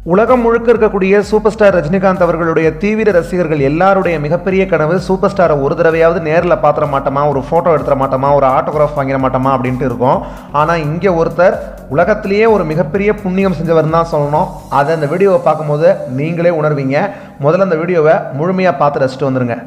உலகம் முழுக்க இருக்கக்கூடிய சூப்பர் ஸ்டார் ரஜினிகாந்த் அவர்களுடைய தீவிர ரசிகர்கள் எல்லாருடைய மிகப்பெரிய கனவு சூப்பர் ஸ்டாரை ஒரு தடவையாவது நேரில் பார்த்துட மாட்டோமா ஒரு ஃபோட்டோ எடுத்துட மாட்டோமா ஒரு ஆட்டோகிராஃப் வாங்கிட மாட்டோமா அப்படின்ட்டு இருக்கும் ஆனால் இங்கே ஒருத்தர் உலகத்திலேயே ஒரு மிகப்பெரிய புண்ணியம் செஞ்சவர் தான் சொல்லணும் அதை அந்த வீடியோவை பார்க்கும்போது நீங்களே உணர்வீங்க முதல்ல அந்த வீடியோவை முழுமையாக பார்த்து ரசிச்சுட்டு வந்துருங்க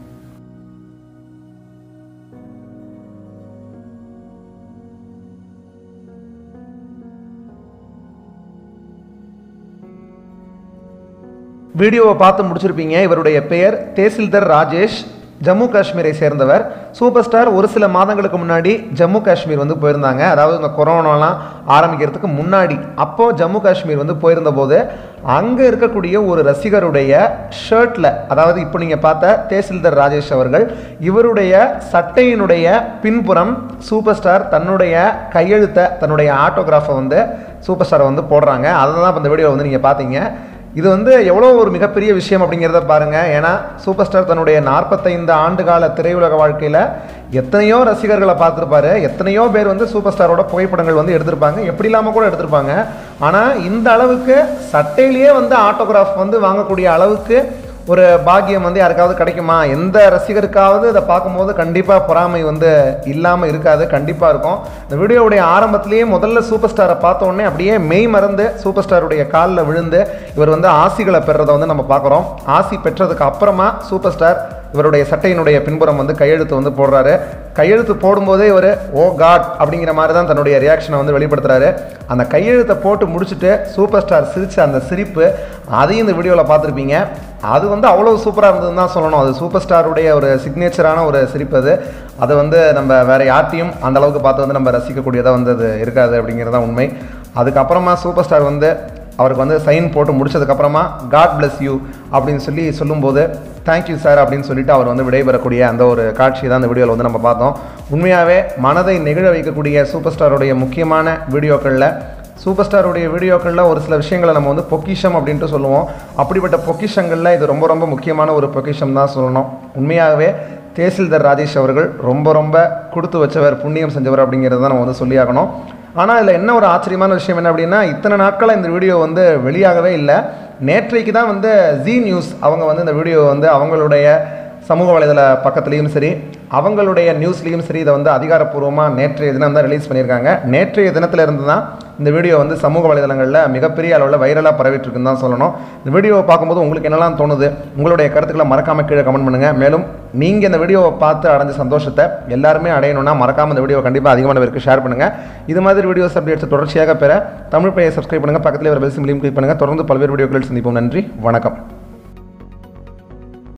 வீடியோவை பார்த்து முடிச்சிருப்பீங்க இவருடைய பெயர் தேசில்தர் ராஜேஷ் ஜம்மு காஷ்மீரை சேர்ந்தவர் சூப்பர் ஸ்டார் ஒரு சில மாதங்களுக்கு முன்னாடி ஜம்மு காஷ்மீர் வந்து போயிருந்தாங்க அதாவது இந்த கொரோனாலாம் ஆரம்பிக்கிறதுக்கு முன்னாடி அப்போது ஜம்மு காஷ்மீர் வந்து போயிருந்த போது அங்கே இருக்கக்கூடிய ஒரு ரசிகருடைய ஷர்ட்டில் அதாவது இப்போ நீங்கள் பார்த்த தேசில்தர் ராஜேஷ் அவர்கள் இவருடைய சட்டையினுடைய பின்புறம் சூப்பர் ஸ்டார் தன்னுடைய கையெழுத்தை தன்னுடைய ஆட்டோகிராஃபை வந்து சூப்பர் ஸ்டாரை வந்து போடுறாங்க அதை தான் இப்போ இந்த வீடியோ வந்து நீங்கள் பார்த்தீங்க இது வந்து எவ்வளோ ஒரு மிகப்பெரிய விஷயம் அப்படிங்கிறத பாருங்க ஏன்னா சூப்பர் ஸ்டார் தன்னுடைய நாற்பத்தைந்து ஆண்டு கால திரையுலக வாழ்க்கையில் எத்தனையோ ரசிகர்களை பார்த்துருப்பாரு எத்தனையோ பேர் வந்து சூப்பர் ஸ்டாரோட புகைப்படங்கள் வந்து எடுத்திருப்பாங்க எப்படி இல்லாமல் கூட எடுத்திருப்பாங்க ஆனால் இந்த அளவுக்கு சட்டையிலேயே வந்து ஆட்டோகிராஃப் வந்து வாங்கக்கூடிய அளவுக்கு ஒரு பாக்கியம் வந்து யாருக்காவது கிடைக்குமா எந்த ரசிகருக்காவது இதை பார்க்கும்போது கண்டிப்பாக பொறாமை வந்து இல்லாமல் இருக்காது கண்டிப்பாக இருக்கும் இந்த வீடியோவுடைய ஆரம்பத்திலேயே முதல்ல சூப்பர் ஸ்டாரை பார்த்த உடனே அப்படியே மெய் மறந்து சூப்பர் ஸ்டாருடைய காலில் விழுந்து இவர் வந்து ஆசிகளை பெறுறதை வந்து நம்ம பார்க்குறோம் ஆசி பெற்றதுக்கு அப்புறமா சூப்பர் ஸ்டார் இவருடைய சட்டையினுடைய பின்புறம் வந்து கையெழுத்து வந்து போடுறாரு கையெழுத்து போடும்போதே இவர் ஓ காட் அப்படிங்கிற மாதிரி தான் தன்னுடைய ரியாக்ஷனை வந்து வெளிப்படுத்துறாரு அந்த கையெழுத்தை போட்டு முடிச்சுட்டு சூப்பர் ஸ்டார் சிரிச்ச அந்த சிரிப்பு அதையும் இந்த வீடியோவில் பார்த்துருப்பீங்க அது வந்து அவ்வளோ சூப்பராக இருந்ததுன்னு தான் சொல்லணும் அது சூப்பர் ஸ்டாருடைய ஒரு சிக்னேச்சரான ஒரு சிரிப்பு அது அது வந்து நம்ம வேற யார்ட்டையும் அந்த அளவுக்கு பார்த்து வந்து நம்ம ரசிக்கக்கூடியதாக வந்து அது இருக்காது அப்படிங்கிறது தான் உண்மை அதுக்கப்புறமா சூப்பர் ஸ்டார் வந்து அவருக்கு வந்து சைன் போட்டு முடிச்சதுக்கப்புறமா காட் bless யூ அப்படின்னு சொல்லி சொல்லும்போது தேங்க்யூ சார் அப்படின்னு சொல்லிட்டு அவர் வந்து விடைபெறக்கூடிய அந்த ஒரு காட்சி தான் அந்த வீடியோவில் வந்து நம்ம பார்த்தோம் உண்மையாகவே மனதை நெகிழ வைக்கக்கூடிய சூப்பர் ஸ்டாருடைய முக்கியமான வீடியோக்களில் சூப்பர் ஸ்டாருடைய வீடியோக்களில் ஒரு சில விஷயங்களை நம்ம வந்து பொக்கிஷம் அப்படின்ட்டு சொல்லுவோம் அப்படிப்பட்ட பொக்கிஷங்களில் இது ரொம்ப ரொம்ப முக்கியமான ஒரு பொக்கிஷம் தான் சொல்லணும் உண்மையாகவே தேசில்தர் ராஜேஷ் அவர்கள் ரொம்ப ரொம்ப கொடுத்து வச்சவர் புண்ணியம் செஞ்சவர் அப்படிங்கிறத நம்ம வந்து சொல்லியாகணும் ஆனால் இதில் என்ன ஒரு ஆச்சரியமான விஷயம் என்ன அப்படின்னா இத்தனை நாட்களாக இந்த வீடியோ வந்து வெளியாகவே இல்லை நேற்றைக்கு தான் வந்து ஜி நியூஸ் அவங்க வந்து இந்த வீடியோ வந்து அவங்களுடைய சமூக வலைதள பக்கத்துலேயும் சரி அவங்களுடைய நியூஸ்லேயும் சரி இதை வந்து அதிகாரப்பூர்வமாக நேற்றைய தினம் தான் ரிலீஸ் பண்ணியிருக்காங்க நேற்றைய தினத்துல இருந்து தான் இந்த வீடியோ வந்து சமூக வலைதளங்களில் மிகப்பெரிய அளவில் வைரலாக பரவிட்டு இருக்குன்னு தான் சொல்லணும் இந்த வீடியோவை பார்க்கும்போது உங்களுக்கு என்னெல்லாம் தோணுது உங்களுடைய கருத்துக்களை மறக்காம கீழே கமெண்ட் பண்ணுங்கள் மேலும் நீங்கள் இந்த வீடியோவை பார்த்து அடைஞ்ச சந்தோஷத்தை எல்லாருமே அடையணும்னா மறக்காம இந்த வீடியோ கண்டிப்பாக அதிகமான பேருக்கு ஷேர் பண்ணுங்கள் இது மாதிரி வீடியோஸ் அப்டேட்ஸ் தொடர்ச்சியாக பெற தமிழ் பையை சப்ஸ்கிரைப் பண்ணுங்கள் பக்கத்தில் ஒரு பெல் சிம்லையும் கிளிக் பண்ணுங்கள் தொடர்ந்து பல்வேறு வீடியோக்களில் சந்திப்போம் நன்றி வணக்கம்